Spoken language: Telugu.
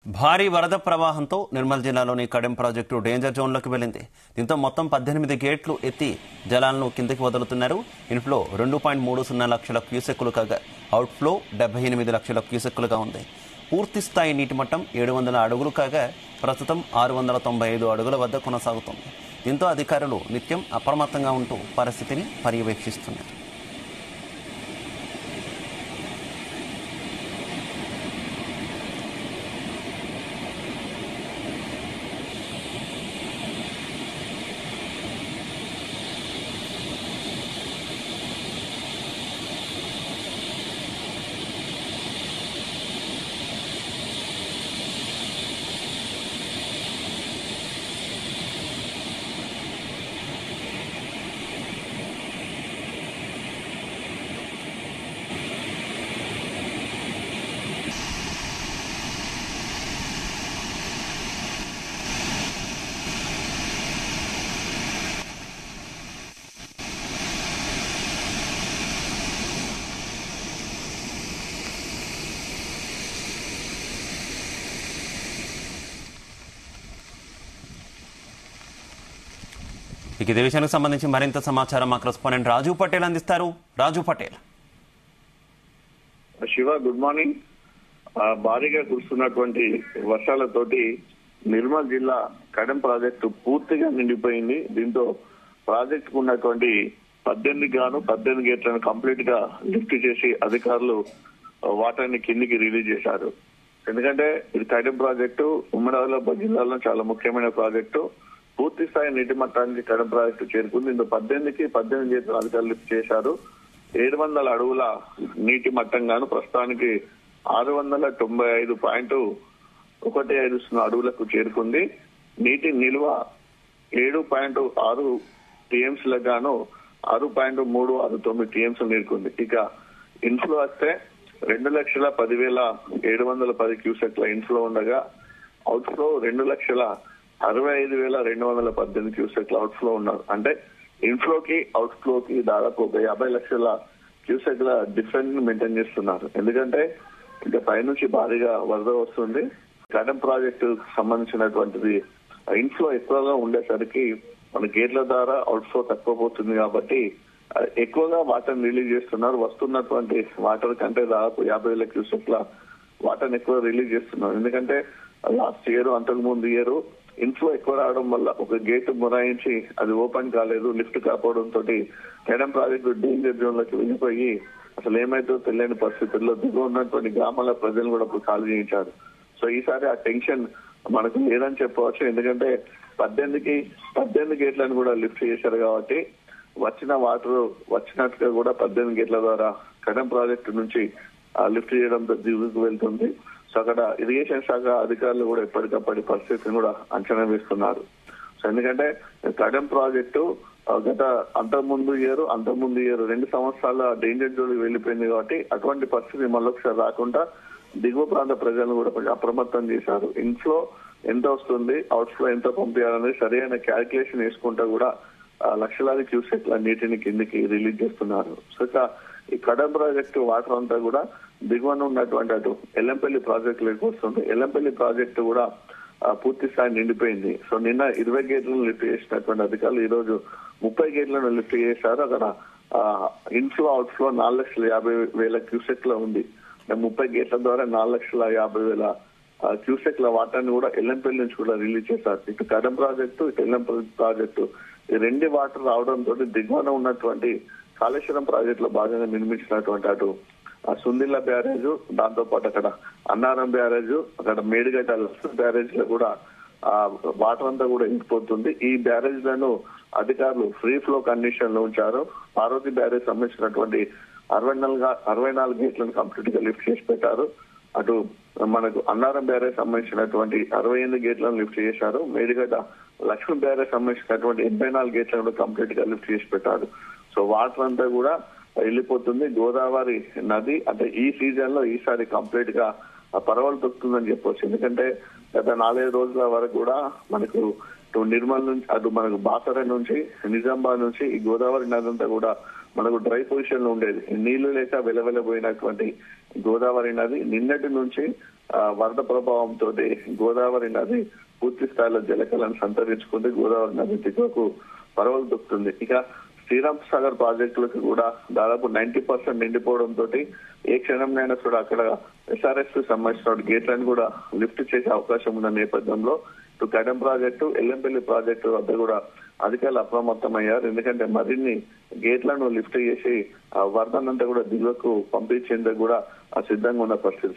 భారీ వరద ప్రవాహంతో నిర్మల్ జిల్లాలోని కడెం ప్రాజెక్టు డేంజర్ జోన్లోకి వెళ్ళింది దీంతో మొత్తం పద్దెనిమిది గేట్లు ఎత్తి జలాలను కిందకి వదులుతున్నారు ఇన్ఫ్లో రెండు పాయింట్ మూడు సున్నా లక్షల క్యూసెక్కులు కాగా అవుట్ఫ్లో డెబ్బై ఎనిమిది లక్షల క్యూసెక్కులుగా ఉంది పూర్తి స్థాయి నీటి మట్టం ఏడు వందల అడుగులు కాగా ప్రస్తుతం ఆరు వందల తొంభై ఐదు అడుగుల వద్ద కొనసాగుతుంది దీంతో అధికారులు నిత్యం అప్రమత్తంగా ఉంటూ పరిస్థితిని పర్యవేక్షిస్తున్నారు ఇక ఇదే విషయానికి సంబంధించి మరింత సమాచారం మా కరెస్పాండెంట్ రాజు పటేల్ అందిస్తారు రాజు పటేల్ శివ గుడ్ మార్నింగ్ ఆ, భారీగా కురుస్తున్నటువంటి వర్షాలతోటి నిర్మల్ జిల్లా కడెం ప్రాజెక్టు పూర్తిగా నిండిపోయింది దీంతో ప్రాజెక్ట్ కు ఉన్నటువంటి పద్దెనిమిది గాను పద్దెనిమిది గేట్లను కంప్లీట్ గా లిఫ్ట్ చేసి అధికారులు ఆ, వాటర్ని కిందికి రిలీజ్ చేశారు ఎందుకంటే ఇది కడెం ప్రాజెక్టు ఉమ్మడి ఆదిలాబాద్ జిల్లాలో చాలా ముఖ్యమైన ప్రాజెక్టు పూర్తి స్థాయి నీటి మట్టానికి కడెం ప్రాజెక్టు చేరుకుంది ఇందులో పద్దెనిమిదికి పద్దెనిమిది గేట్లు అధికారులు లిఫ్ట్ చేశారు ఏడు వందల అడుగుల నీటి మట్టంగాను ప్రస్తుతానికి ఆరు వందల తొంభై ఐదు పాయింట్ ఒకటి ఐదు సున్నా అడుగులకు చేరుకుంది నీటి నిల్వ ఏడు పాయింట్ ఆరు టీఎంసీ లకు గాను ఆరు పాయింట్ మూడు ఆరు తొమ్మిది టీఎంసీ నీరుకుంది ఇక ఇన్ఫ్లో వస్తే రెండు లక్షల పదివేల ఏడు వందల పది క్యూసెక్ల ఇన్ఫ్లో ఉండగా అవుట్ఫ్లో రెండు లక్షల అరవై ఐదు వేల రెండు వందల పద్దెనిమిది క్యూసెక్ల అవుట్ఫ్లో ఉన్నారు అంటే ఇన్ఫ్లోకి అవుట్ఫ్లోకి దాదాపు ఒక యాభై లక్షల క్యూసెక్ల డిఫరెన్స్ మెయింటైన్ చేస్తున్నారు ఎందుకంటే ఇంకా పైనుంచి భారీగా వరద వస్తుంది కడెం ప్రాజెక్టు సంబంధించినటువంటిది ఇన్ఫ్లో ఎక్కువగా ఉండేసరికి మన గేట్ల ద్వారా అవుట్ఫ్లో తక్కువ పోతుంది కాబట్టి ఆ, ఎక్కువగా వాటర్ రిలీజ్ చేస్తున్నారు వస్తున్నటువంటి వాటర్ కంటే దాదాపు యాభై వేల క్యూసెక్ల వాటర్ ఎక్కువ రిలీజ్ చేస్తున్నారు ఎందుకంటే లాస్ట్ ఇయర్ అంతకు ముందు ఇయర్ ఇన్ఫ్లో ఎక్కువ రావడం వల్ల ఒక గేట్ మొరాయించి అది ఓపెన్ కాలేదు లిఫ్ట్ కాకపోవడం తోటి కేడం ప్రాజెక్టు డేంజర్ జోన్ లోకి వెళ్ళిపోయి అసలు ఏమైతుందో తెలియని పరిస్థితుల్లో దిగువ ఉన్నటువంటి గ్రామాల ప్రజలు కూడా ఇప్పుడు ఖాళీ చేయించారు సో ఈసారి ఆ టెన్షన్ మనకు లేదని చెప్పవచ్చు ఎందుకంటే పద్దెనిమిదికి పద్దెనిమిది గేట్లను కూడా లిఫ్ట్ చేశారు కాబట్టి వచ్చిన వాటర్ వచ్చినట్టుగా కూడా పద్దెనిమిది గేట్ల ద్వారా కడెం ప్రాజెక్టు నుంచి ఆ లిఫ్ట్ చేయడంతో దిగుకు వెళ్తుంది సో అక్కడ ఇరిగేషన్ శాఖ అధికారులు కూడా ఎప్పటికప్పటి పరిస్థితిని కూడా అంచనా వేస్తున్నారు సో ఎందుకంటే కడెం ప్రాజెక్టు ఆ, గత అంతకుముందు ఇయర్ అంతకుముందు ఇయర్ రెండు సంవత్సరాల డేంజర్ జోలికి వెళ్ళిపోయింది కాబట్టి అటువంటి పరిస్థితి మళ్ళొకసారి రాకుండా దిగువ ప్రాంత ప్రజలను కూడా కొంచెం అప్రమత్తం చేశారు ఇన్ఫ్లో ఎంత వస్తుంది అవుట్ఫ్లో ఎంత పంపించాలనేది సరైన క్యాల్కులేషన్ వేసుకుంటా కూడా ఆ, లక్షలాది క్యూసెక్ల నీటిని కిందికి రిలీజ్ చేస్తున్నారు సో ఇక ఈ కడెం ప్రాజెక్టు వాటర్ అంతా కూడా దిగువన ఉన్నటువంటి అటు ఎల్లంపల్లి ప్రాజెక్టులోకి వస్తుంది ఎల్లంపల్లి ప్రాజెక్టు కూడా ఆ, పూర్తి స్థాయి నిండిపోయింది సో నిన్న ఇరవై గేట్లను లిఫ్ట్ చేసినటువంటి అధికారులు ఈ రోజు ముప్పై గేట్లను లిఫ్ట్ చేశారు అక్కడ ఇన్ఫ్లో అవుట్ఫ్లో నాలుగు లక్షల యాభై వేల క్యూసెక్ లో ఉంది అంటే ముప్పై గేట్ల ద్వారా నాలుగు లక్షల యాభై వేల ఆ, క్యూసెక్ల వాటర్ని కూడా ఎల్లంపల్లి నుంచి కూడా రిలీజ్ చేశారు ఇటు కడెం ప్రాజెక్టు ఇటు ఎల్లంపల్లి ప్రాజెక్టు ఈ రెండు వాటర్ రావడంతో దిగువన ఉన్నటువంటి కాళేశ్వరం ప్రాజెక్ట్ లో భాగంగా నిర్మించినటువంటి అటు ఆ సుందిల్ల బ్యారేజ్ దాంతో పాటు అక్కడ అన్నారం బ్యారేజ్ అక్కడ మేడిగడ్డ లక్ష్మణ్ బ్యారేజ్ లో కూడా ఆ వాటర్ అంతా కూడా ఇంకిపోతుంది ఈ బ్యారేజ్ లను అధికారులు ఫ్రీ ఫ్లో కండిషన్ లో ఉంచారు పార్వతి బ్యారేజ్ సంబంధించినటువంటి అరవై నాలుగు అరవై నాలుగు గేట్లను కంప్లీట్ గా లిఫ్ట్ చేసి పెట్టారు అటు మనకు అన్నారం బ్యారేజ్ సంబంధించినటువంటి అరవై ఎనిమిది గేట్లను లిఫ్ట్ చేశారు మేడిగడ్డ లక్ష్మణ్ బ్యారేజ్ సంబంధించినటువంటి ఎనభై నాలుగు గేట్లను కూడా కంప్లీట్ గా లిఫ్ట్ చేసి పెట్టారు సో వాటర్ అంతా కూడా వెళ్ళిపోతుంది గోదావరి నది అంటే ఈ సీజన్ లో ఈసారి కంప్లీట్ గా ఆ పరవలు తొక్కుతుందని చెప్పొచ్చు ఎందుకంటే గత నాలుగైదు రోజుల వరకు కూడా మనకు ఇటు నిర్మల్ నుంచి అటు మనకు బాసర నుంచి నిజామాబాద్ నుంచి ఈ గోదావరి నది అంతా కూడా మనకు డ్రై పొజిషన్ లో ఉండేది నీళ్లు లేక వెలవెలబోయినటువంటి గోదావరి నది నిన్నటి నుంచి ఆ, వరద ప్రభావంతో గోదావరి నది పూర్తి స్థాయిలో జలకలను సంతరించుకుంది గోదావరి నది దిగువకు పరవలు దొక్కుతుంది ఇక శ్రీరామ్ సాగర్ ప్రాజెక్టులకు కూడా దాదాపు నైన్టీ పర్సెంట్ నిండిపోవడంతో ఏ క్షణంనైనా కూడా అక్కడ ఎస్ఆర్ఎస్ కి సంబంధించిన గేట్లను కూడా లిఫ్ట్ చేసే అవకాశం ఉన్న నేపథ్యంలో ఇటు కడెం ప్రాజెక్టు ఎల్లంపల్లి ప్రాజెక్టు వద్ద కూడా అధికారులు అప్రమత్తమయ్యారు ఎందుకంటే మరిన్ని గేట్లను లిఫ్ట్ చేసి ఆ వరదనంతా కూడా దిగువకు పంపించేందుకు కూడా ఆ సిద్ధంగా ఉన్న పరిస్థితి